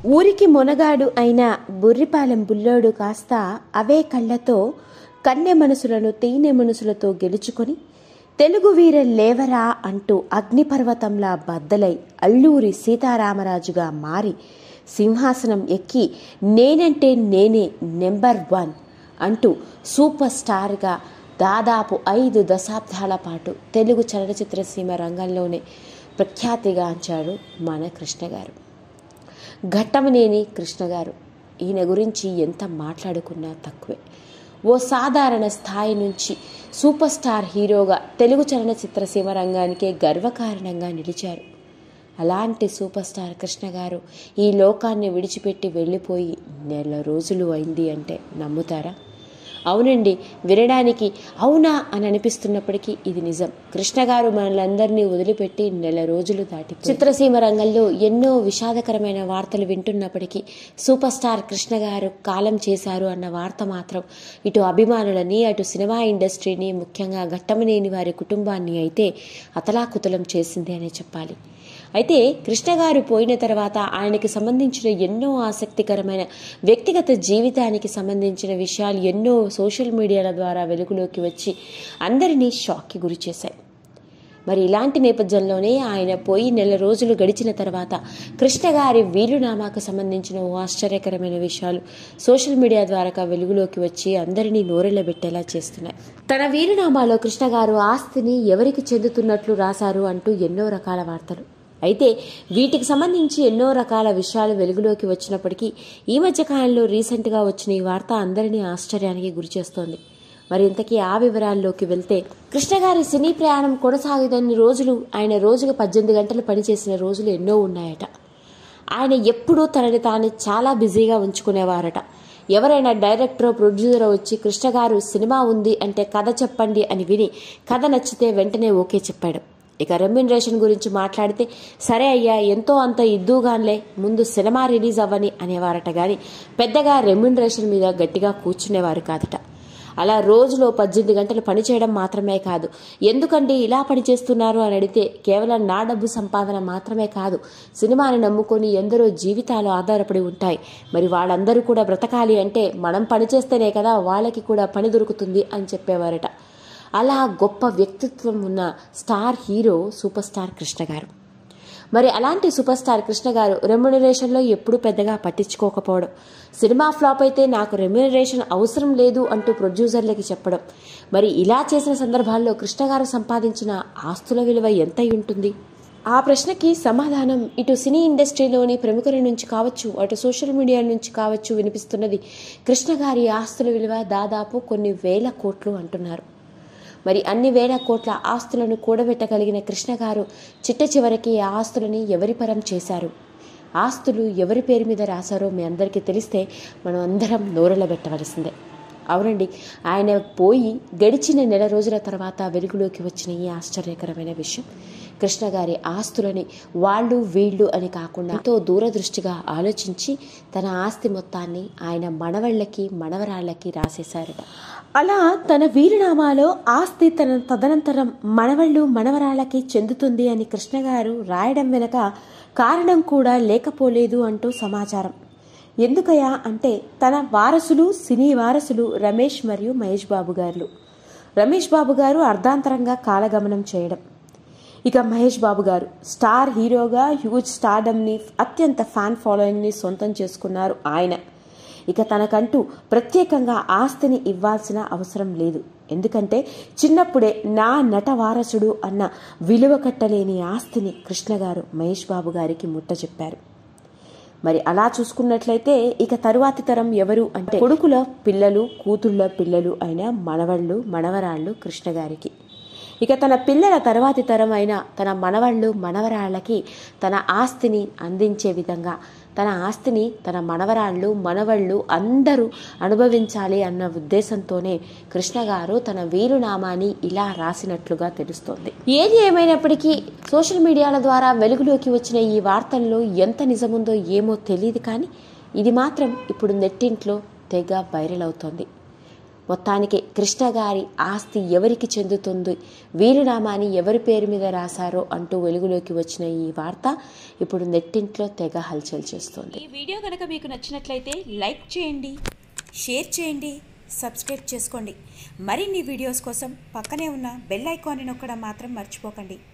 ఊరికి మొనగాడు అయిన బుర్రిపాలెం బుల్లోడు కాస్త అవే కళ్ళతో కన్నె మనసులను తేనె మనసులతో గెలుచుకొని తెలుగు వీర లేవరా అంటూ అగ్నిపర్వతంలా బద్దలై అల్లూరి సీతారామరాజుగా మారి సింహాసనం ఎక్కి నేనంటే నేనే నెంబర్ వన్ అంటూ సూపర్ స్టార్గా దాదాపు ఐదు దశాబ్దాల పాటు తెలుగు చలనచిత్ర సీమ రంగంలోనే ప్రఖ్యాతిగాంచాడు మన కృష్ణ గారు ఘట్టమనేని కృష్ణ గారు ఈయన గురించి ఎంత మాట్లాడుకున్నా తక్కువే ఓ సాధారణ స్థాయి నుంచి సూపర్ స్టార్ హీరోగా తెలుగు చలనచిత్ర సీమ రంగానికే గర్వకారణంగా నిలిచారు అలాంటి సూపర్ స్టార్ కృష్ణ గారు ఈ లోకాన్ని విడిచిపెట్టి వెళ్ళిపోయి నెల రోజులు అయింది అంటే నమ్ముతారా అవునండి వినడానికి అవునా అని అనిపిస్తున్నప్పటికీ ఇది నిజం కృష్ణ గారు మనలందరినీ వదిలిపెట్టి నెల రోజులు దాటి చిత్రసీమ రంగంలో ఎన్నో విషాదకరమైన వార్తలు వింటున్నప్పటికీ సూపర్ స్టార్ కృష్ణ గారు కాలం చేశారు అన్న వార్త మాత్రం ఇటు అభిమానులని అటు సినిమా ఇండస్ట్రీని ముఖ్యంగా ఘట్టమనేని వారి కుటుంబాన్ని అయితే అతలాకుతలం చేసింది అనే చెప్పాలి అయితే కృష్ణ గారు పోయిన తర్వాత ఆయనకి సంబంధించిన ఎన్నో ఆసక్తికరమైన వ్యక్తిగత జీవితానికి సంబంధించిన విషయాలు ఎన్నో సోషల్ మీడియాల ద్వారా వెలుగులోకి వచ్చి అందరినీ షాక్కి గురి చేశాయి మరి ఇలాంటి నేపథ్యంలోనే ఆయన పోయి నెల రోజులు గడిచిన తర్వాత కృష్ణ గారి వీరునామాకు సంబంధించిన ఓ ఆశ్చర్యకరమైన విషయాలు సోషల్ మీడియా ద్వారా వెలుగులోకి వచ్చి అందరినీ నోరెళ్లబెట్టేలా చేస్తున్నాయి తన వీరునామాలో కృష్ణ గారు ఆస్తిని ఎవరికి చెందుతున్నట్లు రాశారు అంటూ ఎన్నో రకాల వార్తలు అయితే వీటికి సంబంధించి ఎన్నో రకాల విషయాలు వెలుగులోకి వచ్చినప్పటికీ ఈ మధ్య కాలంలో రీసెంట్గా వచ్చిన ఈ వార్త అందరినీ ఆశ్చర్యానికి గురిచేస్తోంది మరి ఇంతకీ ఆ వివరాల్లోకి వెళ్తే కృష్ణ గారి సినీ ప్రయాణం కొనసాగుతున్న రోజులు ఆయన రోజుకు పద్దెనిమిది గంటలు పనిచేసిన రోజులు ఎన్నో ఉన్నాయట ఆయన ఎప్పుడూ తనని తాను చాలా బిజీగా ఉంచుకునేవారట ఎవరైనా డైరెక్టర్ ప్రొడ్యూసర్ వచ్చి కృష్ణ గారు సినిమా ఉంది అంటే కథ చెప్పండి అని విని కథ నచ్చితే వెంటనే ఓకే చెప్పాడు ఇక రెమ్యునరేషన్ గురించి మాట్లాడితే సరే అయ్యా ఎంతో అంత ఇద్దుగాన్లే ముందు సినిమా రిలీజ్ అవ్వని అనేవారట గాని పెద్దగా రెమ్యునరేషన్ మీద గట్టిగా కూర్చునేవారు కాదట అలా రోజులో పద్దెనిమిది గంటలు పనిచేయడం మాత్రమే కాదు ఎందుకంటే ఇలా పనిచేస్తున్నారు అని అడిగితే కేవలం నా డబ్బు సంపాదన మాత్రమే కాదు సినిమాని నమ్ముకొని ఎందరో జీవితాలు ఆధారపడి ఉంటాయి మరి వాళ్ళందరూ కూడా బ్రతకాలి అంటే మనం పనిచేస్తేనే కదా వాళ్ళకి కూడా పని దొరుకుతుంది అని చెప్పేవారట అలా గొప్ప వ్యక్తిత్వం ఉన్న star hero super star Krishna గారు మరి అలాంటి సూపర్ స్టార్ కృష్ణ గారు రెమ్యునరేషన్లో ఎప్పుడూ పెద్దగా పట్టించుకోకపోవడం సినిమా ఫ్లాప్ అయితే నాకు రెమ్యునరేషన్ అవసరం లేదు అంటూ ప్రొడ్యూసర్లకి చెప్పడం మరి ఇలా చేసిన సందర్భాల్లో కృష్ణ గారు సంపాదించిన ఆస్తుల విలువ ఎంత ఉంటుంది ఆ ప్రశ్నకి సమాధానం ఇటు సినీ ఇండస్ట్రీలోని ప్రముఖుల నుంచి కావచ్చు అటు సోషల్ మీడియా నుంచి కావచ్చు వినిపిస్తున్నది కృష్ణ గారి ఆస్తుల విలువ దాదాపు కొన్ని వేల కోట్లు అంటున్నారు మరి అన్ని వేల కోట్ల ఆస్తులను కూడబెట్టగలిగిన కృష్ణ గారు చిట్ట చివరికి ఆ ఆస్తులని ఎవరి పరం చేశారు ఆస్తులు ఎవరి పేరు మీద రాశారో మీ అందరికీ తెలిస్తే మనం అందరం నోరెళ్ళబెట్టవలసిందే అవునండి ఆయన పోయి గడిచిన నెల రోజుల తర్వాత వెలుగులోకి వచ్చిన ఈ ఆశ్చర్యకరమైన విషయం కృష్ణ గారి ఆస్తులని వాళ్ళు వీళ్ళు అని కాకుండా ఎంతో దూరదృష్టిగా ఆలోచించి తన ఆస్తి మొత్తాన్ని ఆయన మనవళ్ళకి మనవరాళ్ళకి రాసేశారట అలా తన వీరునామాలో ఆస్తి తన తదనంతరం మనవళ్ళు మనవరాళ్ళకి చెందుతుంది అని కృష్ణ గారు రాయడం వెనక కారణం కూడా లేకపోలేదు అంటూ సమాచారం ఎందుకయా అంటే తన వారసులు సినీ వారసులు రమేష్ మరియు మహేష్ బాబు గారు రమేష్ బాబు గారు అర్ధాంతరంగా కాలగమనం చేయడం ఇక మహేష్ బాబు గారు స్టార్ హీరోగా హ్యూజ్ స్టార్డమ్ని అత్యంత ఫ్యాన్ ఫాలోయింగ్ని సొంతం చేసుకున్నారు ఆయన ఇక తనకంటూ ప్రత్యేకంగా ఆస్తిని ఇవ్వాల్సిన అవసరం లేదు ఎందుకంటే చిన్నప్పుడే నా నట వారసుడు అన్న విలువ కట్టలేని ఆస్తిని కృష్ణ గారు మహేష్ బాబు గారికి ముట్ట చెప్పారు మరి అలా చూసుకున్నట్లయితే ఇక తరువాతి తరం ఎవరు అంటే కొడుకుల పిల్లలు కూతుళ్ళ పిల్లలు అయిన మనవళ్ళు మనవరాళ్ళు కృష్ణ గారికి ఇక తన పిల్లల తర్వాతి తరం అయిన తన మనవళ్ళు మనవరాళ్ళకి తన ఆస్తిని అందించే విధంగా తన ఆస్తిని తన మనవరాళ్ళు మనవళ్ళు అందరూ అనుభవించాలి అన్న ఉద్దేశంతోనే కృష్ణ గారు తన వీరునామాని ఇలా రాసినట్లుగా తెలుస్తోంది ఏది ఏమైనప్పటికీ సోషల్ మీడియాల ద్వారా వెలుగులోకి వచ్చిన ఈ వార్తల్లో ఎంత నిజముందో ఏమో తెలియదు కానీ ఇది మాత్రం ఇప్పుడు నెట్టింట్లో తెగ వైరల్ అవుతోంది మొత్తానికి కృష్ణ గారి ఆస్తి ఎవరికి చెందుతుంది వీలునామాని ఎవరి పేరు మీద రాశారో అంటూ వెలుగులోకి వచ్చిన ఈ వార్త ఇప్పుడు నెట్టింట్లో తెగ హల్చల్ చేస్తోంది ఈ వీడియో కనుక మీకు నచ్చినట్లయితే లైక్ చేయండి షేర్ చేయండి సబ్స్క్రైబ్ చేసుకోండి మరిన్ని వీడియోస్ కోసం పక్కనే ఉన్న బెల్ ఐకాన్ని నొక్కడం మాత్రం మర్చిపోకండి